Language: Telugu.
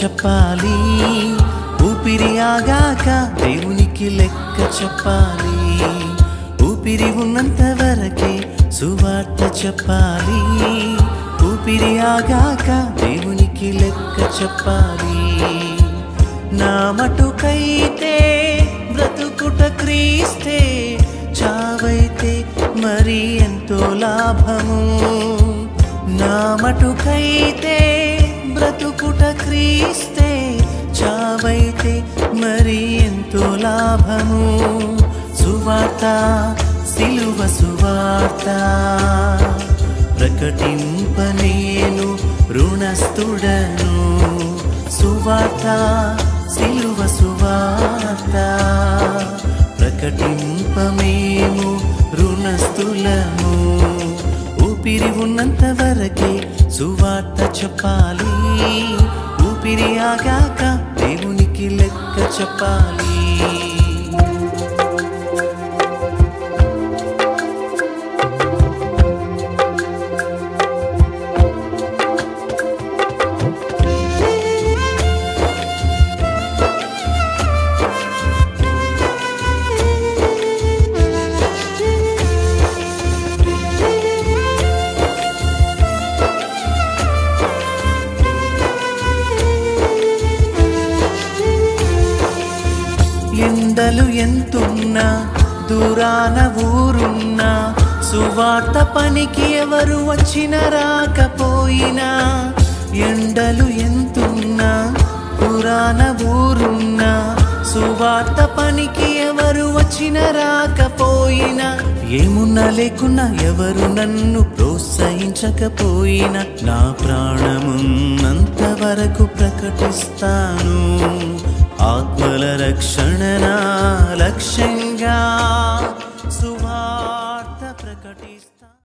చెప్పాలి ఊపిరి ఆగాక దేవునికి లెక్క చెప్పాలి ఊపిరి ఉన్నంత వరకే సువార్త చెప్పాలి ఊపిరి ఆగాక దేవునికి లెక్క చెప్పాలి నా మటుకైతే బ్రతుకుట క్రీస్తే చావైతే మరి ఎంతో లాభము నా మటుకైతే బ్రతుకుట క్రీస్తే చావైతే మరి ఎంతో లాభము సువార్త సిలువ సువార్త ప్రకటింప నేను రుణస్థుడను సువార్త సిలువ సువార్త ప్రకటింప మేము రుణస్థులము ఊపిరి ఉన్నంత వరకే సువార్త చెప్పాలి ఊపిరి ఆగాక దేవునికి లెక్క చెప్పాలి ఎండలు ఎంతున్నా దూరాన ఊరున్నా సువార్త పనికి ఎవరు వచ్చిన రాకపోయినా ఎండలు ఎంతున్నా పురాణ ఊరున్నా సువార్త పనికి ఎవరు వచ్చిన రాకపోయినా ఏమున్నా లేకున్నా ఎవరు నన్ను ప్రోత్సహించకపోయినా నా ప్రాణమున్నంత వరకు ప్రకటిస్తాను ఆత్మల రక్షణ నా లక్ష్యంగా